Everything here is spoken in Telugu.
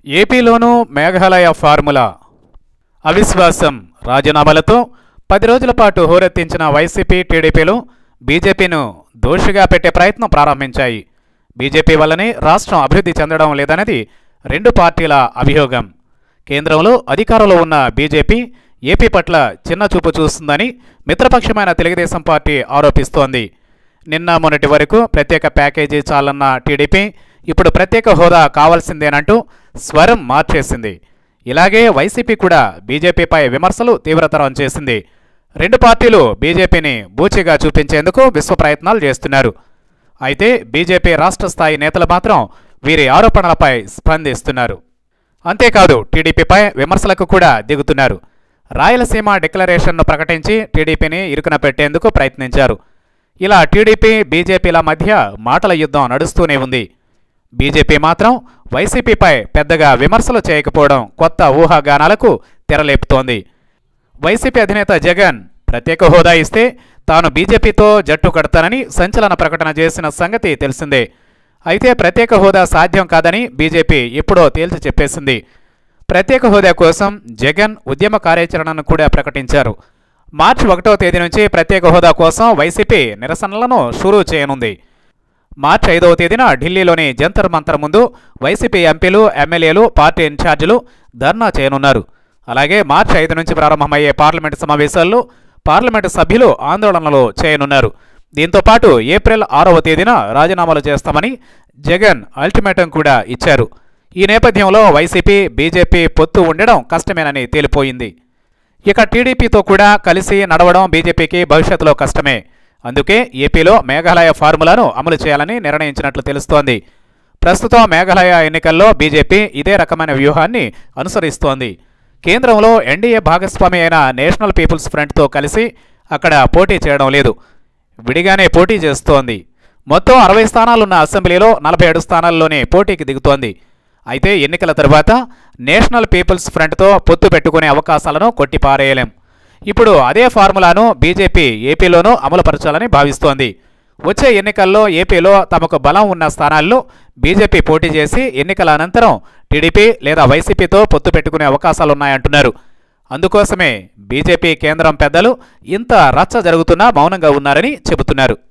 ఏపీలోనూ మేఘాలయ ఫార్ములా అవిశ్వాసం రాజీనామాలతో పది రోజుల పాటు హోరెత్తించిన వైసీపీ టీడీపీలు బీజేపీను దోషిగా పెట్టే ప్రయత్నం ప్రారంభించాయి బీజేపీ వల్లనే రాష్ట్రం అభివృద్ధి చెందడం లేదన్నది రెండు పార్టీల అభియోగం కేంద్రంలో అధికారంలో ఉన్న బీజేపీ ఏపీ పట్ల చిన్న చూపు చూస్తుందని మిత్రపక్షమైన తెలుగుదేశం పార్టీ ఆరోపిస్తోంది నిన్న మొన్నటి వరకు ప్రత్యేక ప్యాకేజీ చాలన్న టీడీపీ ఇప్పుడు ప్రత్యేక హోదా కావాల్సిందేనంటూ స్వరం మార్చేసింది ఇలాగే వైసీపీ కూడా బీజేపీపై విమర్శలు తీవ్రతరం చేసింది రెండు పార్టీలు బీజేపీని బూచిగా చూపించేందుకు విశ్వ ప్రయత్నాలు చేస్తున్నారు అయితే బీజేపీ రాష్ట్ర స్థాయి నేతలు మాత్రం వీరి ఆరోపణలపై స్పందిస్తున్నారు అంతేకాదు టీడీపీపై విమర్శలకు కూడా దిగుతున్నారు రాయలసీమ డిక్లరేషన్ను ప్రకటించి టీడీపీని ఇరుకున పెట్టేందుకు ప్రయత్నించారు ఇలా టీడీపీ బీజేపీల మధ్య మాటల యుద్ధం నడుస్తూనే ఉంది బీజేపీ మాత్రం వైసీపీపై పెద్దగా విమర్శలు చేయకపోవడం కొత్త ఊహాగానాలకు తెరలేపుతోంది వైసీపీ అధినేత జగన్ ప్రత్యేక హోదా ఇస్తే తాను బీజేపీతో జట్టు కడతానని సంచలన ప్రకటన చేసిన సంగతి తెలిసిందే అయితే ప్రత్యేక హోదా సాధ్యం కాదని బీజేపీ ఎప్పుడో తేల్చి చెప్పేసింది ప్రత్యేక హోదా కోసం జగన్ ఉద్యమ కార్యాచరణను కూడా ప్రకటించారు మార్చి ఒకటో తేదీ నుంచి ప్రత్యేక హోదా కోసం వైసీపీ నిరసనలను షురూ చేయనుంది మార్చి ఐదవ తేదీన ఢిల్లీలోని జంతర్ మంతర్ ముందు వైసీపీ ఎంపీలు ఎమ్మెల్యేలు పార్టీ ఇన్ఛార్జీలు ధర్నా చేయనున్నారు అలాగే మార్చి ఐదు నుంచి ప్రారంభమయ్యే పార్లమెంటు సమావేశాల్లో పార్లమెంటు సభ్యులు ఆందోళనలు చేయనున్నారు దీంతో పాటు ఏప్రిల్ ఆరవ తేదీన రాజీనామాలు చేస్తామని జగన్ అల్టిమేటం కూడా ఇచ్చారు ఈ నేపథ్యంలో వైసీపీ బీజేపీ పొత్తు ఉండడం కష్టమేనని తేలిపోయింది ఇక టీడీపీతో కూడా కలిసి నడవడం బీజేపీకి భవిష్యత్తులో కష్టమే అందుకే ఏపీలో మేఘాలయ ఫార్ములాను అమలు చేయాలని నిర్ణయించినట్లు తెలుస్తోంది ప్రస్తుతం మేఘాలయ ఎన్నికల్లో బీజేపీ ఇదే రకమైన వ్యూహాన్ని అనుసరిస్తోంది కేంద్రంలో ఎన్డీఏ భాగస్వామి అయిన నేషనల్ పీపుల్స్ ఫ్రంట్తో కలిసి అక్కడ పోటీ చేయడం లేదు విడిగానే పోటీ చేస్తోంది మొత్తం అరవై స్థానాలున్న అసెంబ్లీలో నలభై ఏడు స్థానాల్లోనే పోటీకి దిగుతోంది అయితే ఎన్నికల తరువాత నేషనల్ పీపుల్స్ ఫ్రంట్తో పొత్తు పెట్టుకునే అవకాశాలను కొట్టిపారేయలేం ఇప్పుడు అదే ఫార్ములాను బీజేపీ ఏపీలోనూ అమలుపరచాలని భావిస్తోంది వచ్చే ఎన్నికల్లో ఏపీలో తమకు బలం ఉన్న స్థానాల్లో బీజేపీ పోటీ చేసి ఎన్నికల అనంతరం టీడీపీ లేదా వైసీపీతో పొత్తు పెట్టుకునే అవకాశాలున్నాయంటున్నారు అందుకోసమే బీజేపీ కేంద్రం పెద్దలు ఇంత రచ్చ జరుగుతున్నా మౌనంగా ఉన్నారని చెబుతున్నారు